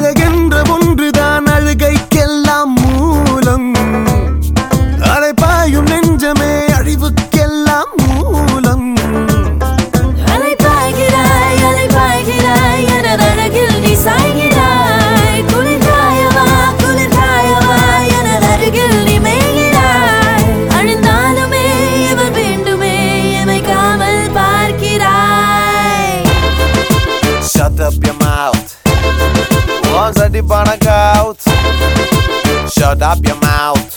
அழகென்ற ஒன்றுதான் அழுகைக்கெல்லாம் மூலம் அலைப்பாயும் நெஞ்சமே அழிவுக்கெல்லாம் மூலம் அலைப்பாய்கிறாய் அலைப்பாய்கிறாய் எனது அழகில் நீ சாய்கிறாய் குளிர்காயவா குளிர்காயவா எனது அருகில் நீ மேய்கிறாய் அழிந்தாலுமே இவர் வேண்டுமே இமைக்காமல் பார்க்கிறாய் Shut up your mouth. Once I dip on a couch. Shut up your mouth.